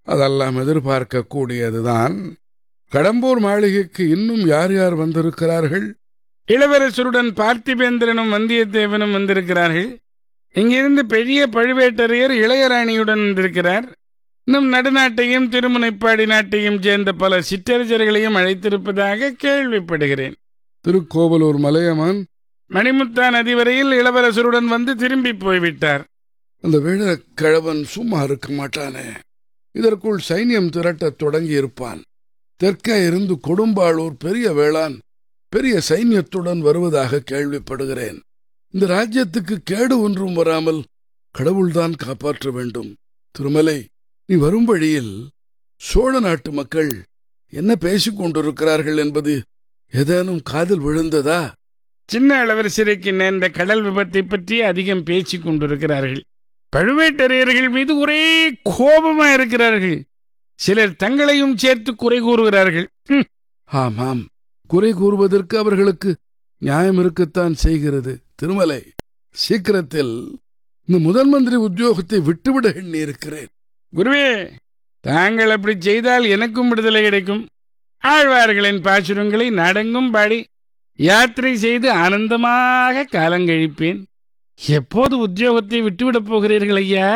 அதெல்லாம் எதிர்பார்க்க கூடியதுதான் கடம்பூர் மாளிகைக்கு இன்னும் யார் யார் வந்திருக்கிறார்கள் இளவரசருடன் பார்த்திபேந்திரனும் வந்தியத்தேவனும் வந்திருக்கிறார்கள் இங்கிருந்து பெரிய பழுவேட்டரையர் இளையராணியுடன் வந்திருக்கிறார் இன்னும் நடுநாட்டையும் திருமுனைப்பாடி நாட்டையும் சேர்ந்த பல சிற்றரசர்களையும் அழைத்திருப்பதாக கேள்விப்படுகிறேன் திருக்கோவலூர் மலையமான் மணிமுத்தா நதி வரையில் இளவரசருடன் வந்து திரும்பி போய்விட்டார் அந்த வீர கிழவன் சும்மா இருக்க மாட்டானே இதற்குள் சைன்யம் திரட்டத் தொடங்கி இருப்பான் தெற்கே இருந்து கொடும்பாளூர் பெரிய வேளான் பெரிய சைன்யத்துடன் வருவதாக கேள்விப்படுகிறேன் இந்த ராஜ்யத்துக்கு கேடு ஒன்றும் வராமல் கடவுள்தான் காப்பாற்ற வேண்டும் திருமலை நீ வரும் வழியில் சோழ நாட்டு மக்கள் என்ன பேசிக் கொண்டிருக்கிறார்கள் என்பது ஏதேனும் காதில் விழுந்ததா சின்ன இளவரசருக்கு நேர்ந்த கடல் விபத்தை பற்றி அதிகம் பேசிக் கொண்டிருக்கிறார்கள் பழுவேட்டரையர்கள் மீது ஒரே கோபமா இருக்கிறார்கள் சிலர் தங்களையும் சேர்த்து குறை கூறுகிறார்கள் ஹம், ஆமாம் குறை கூறுவதற்கு அவர்களுக்கு நியாயம் இருக்கத்தான் செய்கிறது திருமலை சீக்கிரத்தில் இந்த முதல் மந்திரி உத்தியோகத்தை விட்டுவிட எண்ணி இருக்கிறேன் குருவே தாங்கள் அப்படி செய்தால் எனக்கும் விடுதலை கிடைக்கும் ஆழ்வார்களின் பாசுரங்களை நடங்கும் பாடி யாத்திரை செய்து ஆனந்தமாக காலங்கழிப்பேன் எப்போது உத்தியோகத்தை விட்டுவிடப் போகிறீர்கள் ஐயா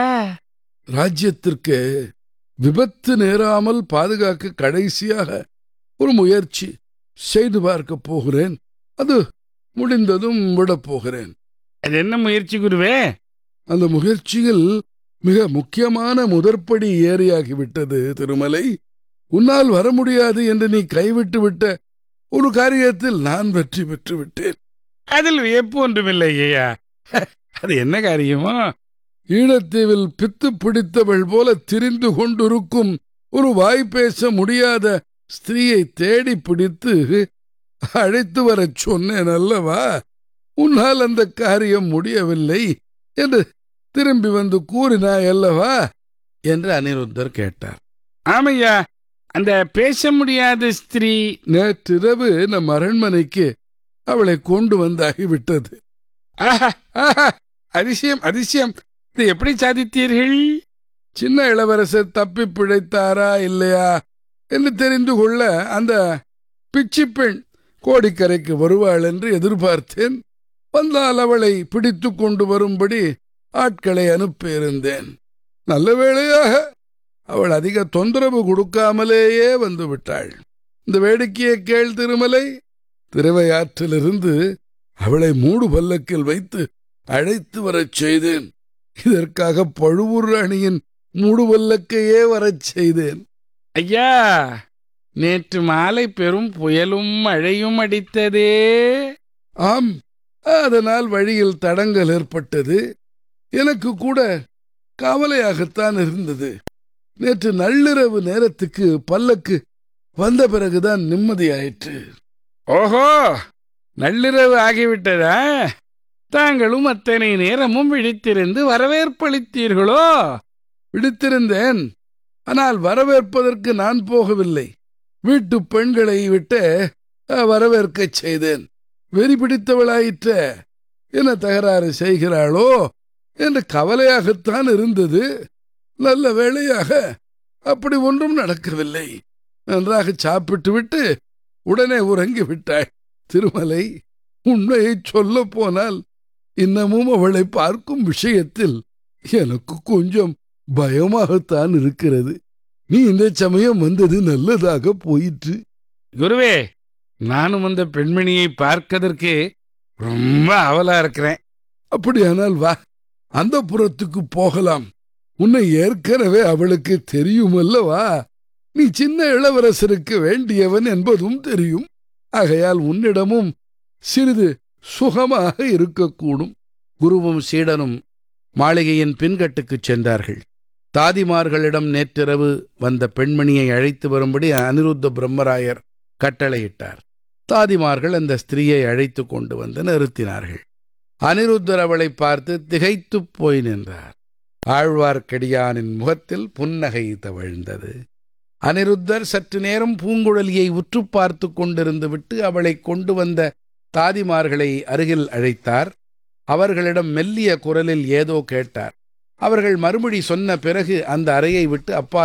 ராஜ்யத்திற்கு விபத்து நேராமல் பாதுகாக்க கடைசியாக ஒரு முயற்சி செய்து பார்க்கப் போகிறேன் அது முடிந்ததும் விடப் போகிறேன் அது என்ன முயற்சி குருவே அந்த முயற்சியில் மிக முக்கியமான முதற்படி ஏறியாகிவிட்டது திருமலை உன்னால் வர முடியாது என்று நீ கைவிட்டு விட்ட ஒரு காரியத்தில் நான் வெற்றி பெற்று விட்டேன் அதில் வியப்பு ஒன்றுமில்லை ஐயா அது என்ன காரியமோ ஈழத்தீவில் பித்து பிடித்தவள் போல திரிந்து கொண்டிருக்கும் ஒரு வாய் பேச முடியாத ஸ்திரீயை தேடி பிடித்து அழைத்து வரச் சொன்னேன் அல்லவா உன்னால் அந்த காரியம் முடியவில்லை என்று திரும்பி வந்து கூறினாய் அல்லவா என்று அனிருத்தர் கேட்டார் ஆமையா அந்த பேச முடியாத ஸ்திரீ நேற்றிரவு நம் அரண்மனைக்கு அவளை கொண்டு வந்தாகிவிட்டது ஆஹா, ஆஹா, அதிசயம் அதிசயம் இதை எப்படி சாதித்தீர்கள் சின்ன இளவரசர் தப்பி பிழைத்தாரா இல்லையா என்று தெரிந்து கொள்ள அந்த பிச்சி பெண் கோடிக்கரைக்கு வருவாள் என்று எதிர்பார்த்தேன் வந்தால் அவளை பிடித்து கொண்டு வரும்படி ஆட்களை அனுப்பியிருந்தேன் நல்ல வேளையாக அவள் அதிக தொந்தரவு கொடுக்காமலேயே வந்து விட்டாள் இந்த வேடிக்கையை கேள் திருமலை திருவையாற்றிலிருந்து அவளை மூடு பல்லக்கில் வைத்து அழைத்து வரச் செய்தேன் இதற்காக பழுவூர் ராணியின் மூடு பல்லக்கையே வரச் செய்தேன் ஐயா நேற்று மாலை பெரும் புயலும் மழையும் அடித்ததே ஆம் அதனால் வழியில் தடங்கல் ஏற்பட்டது எனக்கு கூட கவலையாகத்தான் இருந்தது நேற்று நள்ளிரவு நேரத்துக்கு பல்லக்கு வந்த பிறகுதான் நிம்மதியாயிற்று ஓஹோ நள்ளிரவு ஆகிவிட்டதா தாங்களும் அத்தனை நேரமும் விழித்திருந்து வரவேற்பளித்தீர்களோ விடுத்திருந்தேன் ஆனால் வரவேற்பதற்கு நான் போகவில்லை வீட்டு பெண்களை விட்டு அஹ், வரவேற்கச் செய்தேன் வெறி பிடித்தவளாயிற்ற என்ன தகராறு செய்கிறாளோ என்று கவலையாகத்தான் இருந்தது நல்ல வேளையாக அப்படி ஒன்றும் நடக்கவில்லை நன்றாக சாப்பிட்டு விட்டு உடனே உறங்கி விட்டாள் திருமலை உண்மையை சொல்ல போனால் இன்னமும் அவளை பார்க்கும் விஷயத்தில் எனக்கு கொஞ்சம் பயமாகத்தான் இருக்கிறது நீ இந்த சமயம் வந்தது நல்லதாக போயிற்று குருவே நானும் அந்த பெண்மணியை பார்க்கதற்கு ரொம்ப அவலா இருக்கிறேன் அப்படியானால் வா அந்த புறத்துக்கு போகலாம் உன்னை ஏற்கனவே அவளுக்கு தெரியுமல்லவா நீ சின்ன இளவரசருக்கு வேண்டியவன் என்பதும் தெரியும் ஆகையால் உன்னிடமும் சிறிது சுகமாக இருக்கக்கூடும் குருவும் சீடனும் மாளிகையின் பின்கட்டுக்குச் சென்றார்கள் தாதிமார்களிடம் நேற்றிரவு வந்த பெண்மணியை அழைத்து வரும்படி அனிருத்த பிரம்மராயர் கட்டளையிட்டார் தாதிமார்கள் அந்த ஸ்திரீயை அழைத்து கொண்டு வந்து நிறுத்தினார்கள் அனிருத்தர் அவளை பார்த்து திகைத்துப் போய் நின்றார் ஆழ்வார்க்கடியானின் முகத்தில் புன்னகை தவழ்ந்தது அனிருத்தர் சற்று நேரம் பூங்குழலியை உற்று பார்த்து கொண்டிருந்து விட்டு அவளை கொண்டு வந்த தாதிமார்களை அருகில் அழைத்தார் அவர்களிடம் மெல்லிய குரலில் ஏதோ கேட்டார் அவர்கள் மறுமொழி சொன்ன பிறகு அந்த அறையை விட்டு அப்பா